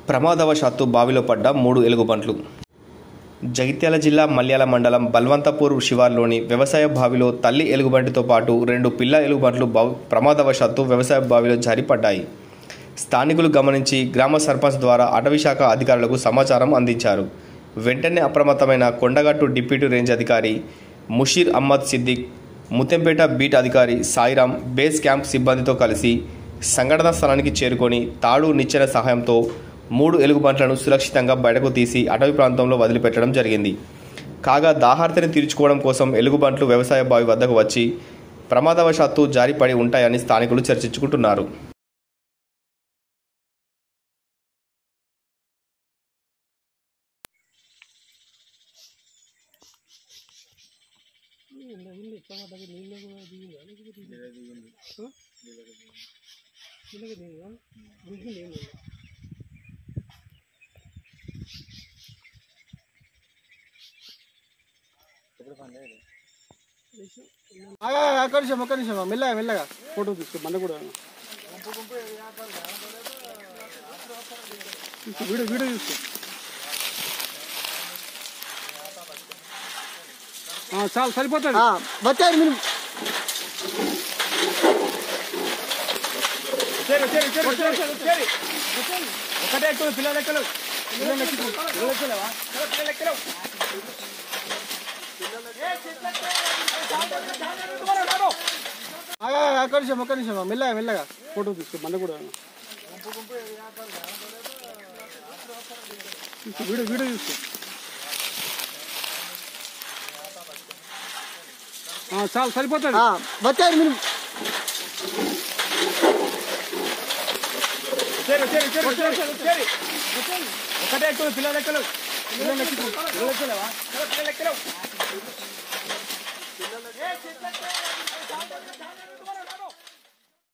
ప్రమాదవశాత్తు బావిలో పడ్డ మూడు ఎలుగుబంట్లు జగిత్యాల జిల్లా మల్యాల మండలం బల్వంతపూర్ శివార్లోని వ్యవసాయ బావిలో తల్లి ఎలుగుబంటితో పాటు రెండు పిల్ల ఎలుగుబంట్లు బావి ప్రమాదవశాత్తు వ్యవసాయ బావిలో జారిపడ్డాయి స్థానికులు గమనించి గ్రామ సర్పంచ్ ద్వారా అటవీ శాఖ అధికారులకు సమాచారం అందించారు వెంటనే అప్రమత్తమైన కొండగట్టు డిప్యూటీ రేంజ్ అధికారి ముషీర్ అహ్మద్ సిద్దిక్ ముత్తంపేట బీట్ అధికారి సాయిరాం బేస్ క్యాంప్ సిబ్బందితో కలిసి సంఘటనా స్థలానికి చేరుకొని తాడు నిచ్చెన సహాయంతో మూడు ఎలుగుబంట్లను సురక్షితంగా బయటకు తీసి అటవీ ప్రాంతంలో వదిలిపెట్టడం జరిగింది కాగా దాహార్తిని తీర్చుకోవడం కోసం ఎలుగుబంట్లు వ్యవసాయ బావి వద్దకు వచ్చి ప్రమాదవశాత్తు జారిపడి ఉంటాయని స్థానికులు చర్చించుకుంటున్నారు ఆగా, ఆగా, ఒక్క నిమిషం ఒక్క నిమిషం మెల్లగా మెల్లగా ఫోటో తీసుకో మన కూడా తీసుకో, వీడియో వీడియో తీసుకో ఆ, చాలు సరిపోతుంది వచ్చారు మీరు ఒకటే ఎక్కువ పిల్లలు ఎక్కలు పిల్లలు ఎక్కువ పిల్లలు ఎక్కలేవా పిల్లలు ఎక్కలేవు ఆగా, ఆగా, ఒక్క నిమిషం ఒక్క నిమిషం మెల్లగా మెల్లగా ఫోటో తీసుకో మన కూడా తీసుకో, వీడియో వీడియో తీసుకో ఆ, చాలు సరిపోతుంది వచ్చారు మీరు ఒకటే ఎక్కువ పిల్లలు ఎక్కలు పిల్లలు ఎక్కువ పిల్లలు ఎక్కలేవా పిల్లలు ఎక్కలేవు